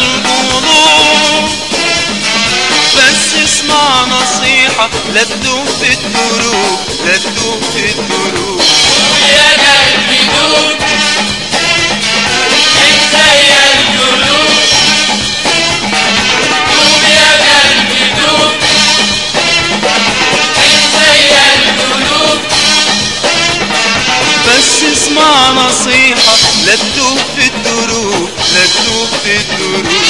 قلبه ضوء بس اسمع نصيحة لا تدوب في الدروب لا تدوب في الدروب يا قلبي دوب انت يا القلوب دوب يا قلبي دوب انت يا القلوب بس اسمع نصيحة لا تدوب في الدروب لا تدوب في الدروب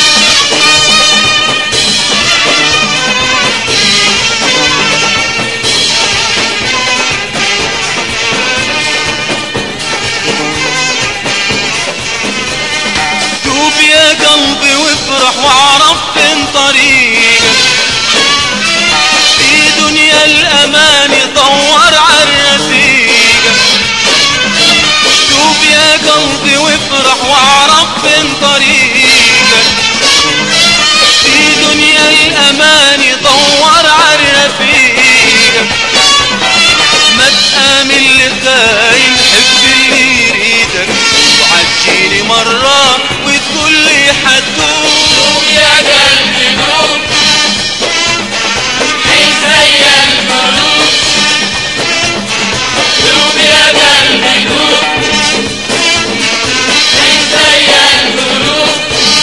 دوب يا قلبي وافرح واعرف فين طريقك في دنيا الامان دور عالرفيقة دوب يا قلبي وافرح واعرف فين طريقك في دنيا الامان دور عالرفيقة ما تآمن لخاين حب اللي يريدك وعجيني مرة وتقول لي حدود دوب يا قلبي دوب انت يا القلوب دوب يا قلبي دوب انت يا القلوب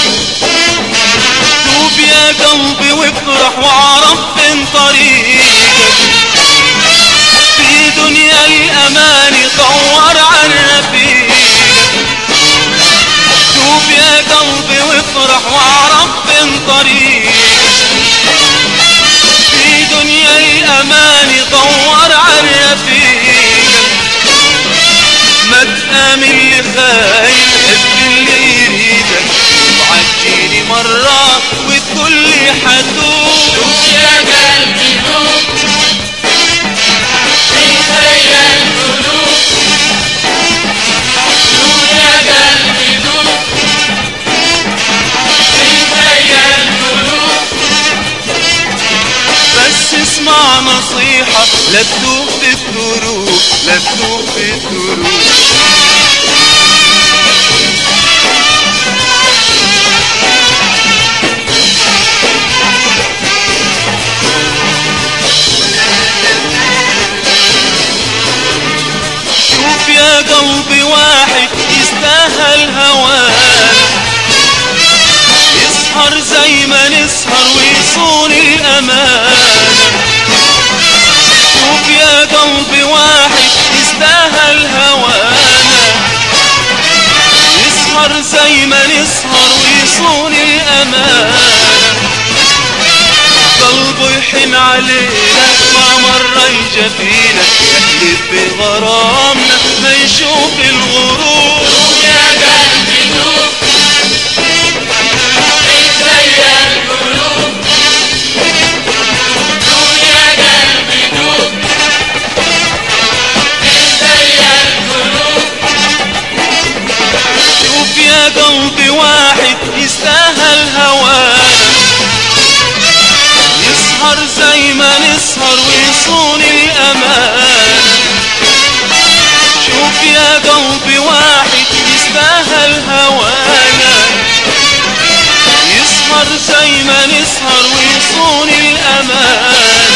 دوب يا قلبي وافرح واعرف فين طريقك في دنيا الامان دور عن رفيقك دوب يا قلبي وافرح واعرف فين طريقك في دنيا الامان دور عن رفيقك ما تآمن لخاين حب اللي يريدك وعجيني مرة وتقول لي حدود دوب يا قلبي دوب انت يا القلوب دوب يا قلبي دوب انت يا القلوب بس اسمع نصيحة لا تدوب في الدروب لا تدوب في الدروب شوف يا قلبي واحد يستاهل هوانا يسهر زي ما نسهر ويصون الأمانة شوف يا قلبي واحد يستاهل هوانا يسهر زي ما نسهر ويصون الأمانة قلبه يحن علينا ما مرة يجفينا يحلف بغرامنا ما يشوف الغرور دوب يا قلبي دوب انت يا القلوب دوب يا قلبي دوب انت يا القلوب شوف يا قلبي واحد يستاهل هوانا يسهر زي ما نسهر ويصون الأمان شوف يا قلبي واحد يستاهل هوانا يسهر زي ما نسهر ويصون الأمان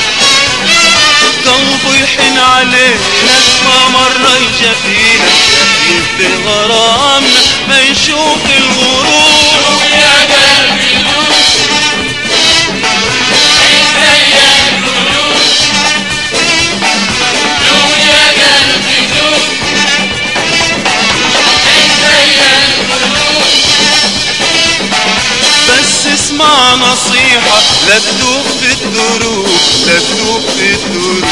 قلبه يحن علينا ما مرة يجفينا يحلف بغرامنا ما يشوف الغرور دوب يا قلبي دوب انت يا القلوب دوب يا قلبي دوب انت يا القلوب بس اسمع نصيحة لا تدوب في الدروب لا تدوب في الدروب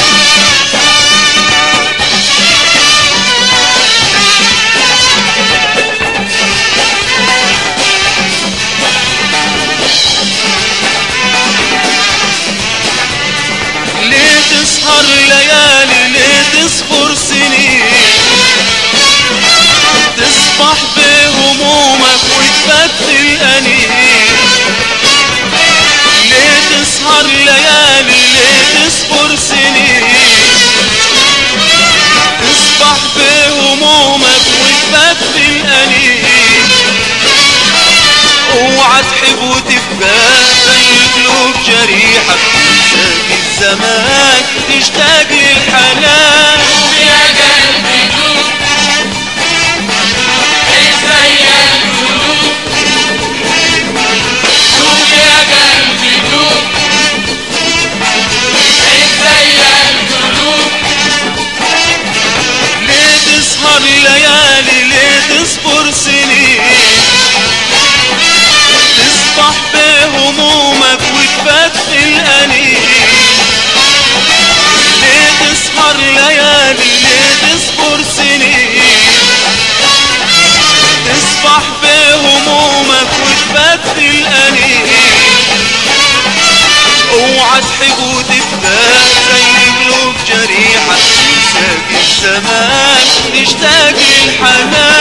ليه تسهر ليالي ليه تصبر سنين تصبح بهمومك وتبدل أنين ليه تسهر ليالي ليه تصبر سنين تبقى زي قلوب جريحة تنساك الزمان تشتاق للحنان يا قلبي دوب عيش زي القلوب دوب يا قلبي دوب عيش زي القلوب ليه تسهر ليالي ليه تصبر سنين تصبح بهمومك وتبات في الأنين ليه تسهر ليالي ليه تصبر سنين تصبح بهمومك وتبات في الأنين اوعى تحب وتبقى زي قلوب جريحة تنساك الزمان تشتاق للحنان